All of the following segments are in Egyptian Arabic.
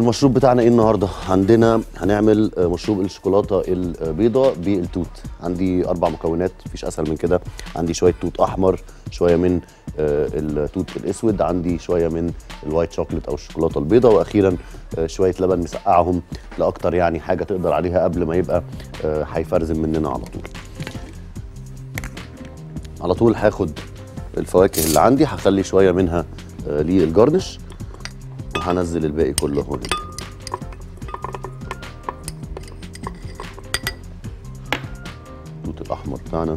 المشروب بتاعنا ايه النهارده عندنا هنعمل آه، مشروب الشوكولاته البيضاء بالتوت عندي اربع مكونات مفيش اسهل من كده عندي شويه توت احمر شويه من آه، التوت الاسود عندي شويه من الوايت شوكليت او الشوكولاته البيضاء واخيرا آه، شويه لبن مسقعهم لاكتر يعني حاجه تقدر عليها قبل ما يبقى آه، هيفرزن مننا على طول على طول هاخد الفواكه اللي عندي هخلي شويه منها آه، للجارنش وهنزل الباقي كله هنا التوت الاحمر بتاعنا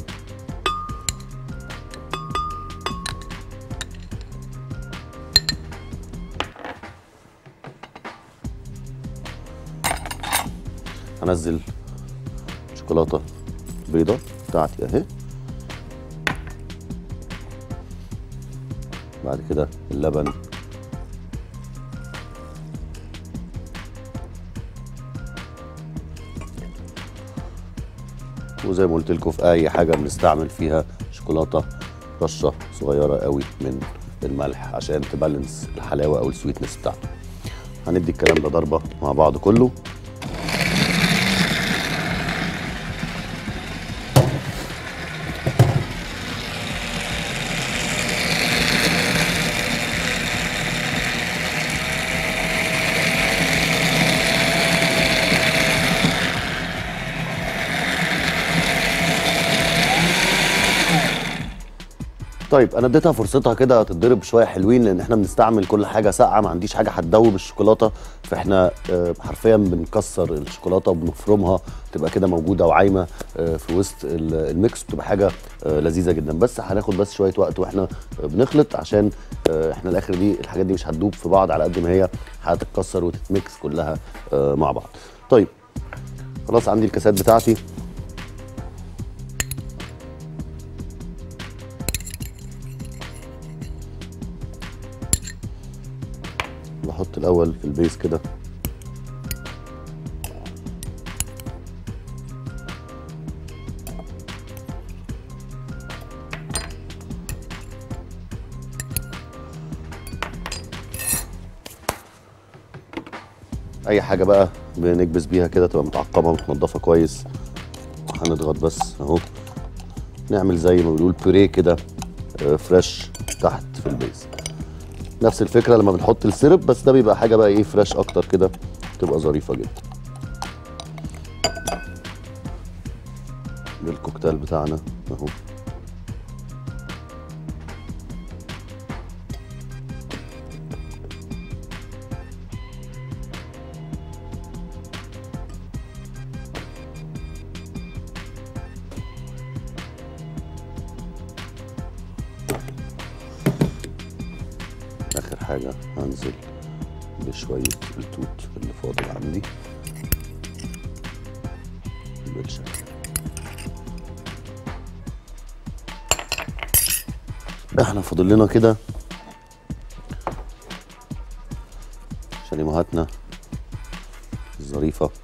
هنزل شوكولاته بيضه بتاعتي اهي بعد كده اللبن وزي ما قلت لكم في اي حاجه بنستعمل فيها شوكولاته رشه صغيره قوي من الملح عشان تبالانس الحلاوه او السويتنس بتاعته هندي الكلام ده ضربه مع بعض كله طيب انا اديتها فرصتها كده تتضرب شويه حلوين لان احنا بنستعمل كل حاجه ساقعه ما عنديش حاجه هتدوب الشوكولاته فاحنا آه، حرفيا بنكسر الشوكولاته وبنفرمها تبقى كده موجوده وعايمه آه، في وسط ال- الميكس بتبقى حاجه آه، لذيذه جدا بس هناخد بس شويه وقت واحنا آه، بنخلط عشان آه، احنا الاخر دي الحاجات دي مش هتدوب في بعض على قد ما هي هتتكسر وتتميكس كلها آه، مع بعض طيب خلاص عندي الكاسات بتاعتي بحط الاول في البيس كده اي حاجه بقى بنكبس بيها كده تبقى متعقمه ومتنضفه كويس هنضغط بس اهو نعمل زي ما بنقول بوريه كده آه، فريش تحت في البيس نفس الفكره لما بنحط السيرب بس ده بيبقى حاجه بقى ايه فريش اكتر كده تبقى ظريفه جدا ده الكوكتيل بتاعنا اهو اخر حاجه هنزل بشويه التوت اللي فاضل عندي بالشكل احنا فاضل لنا كده شاليموهاتنا الظريفه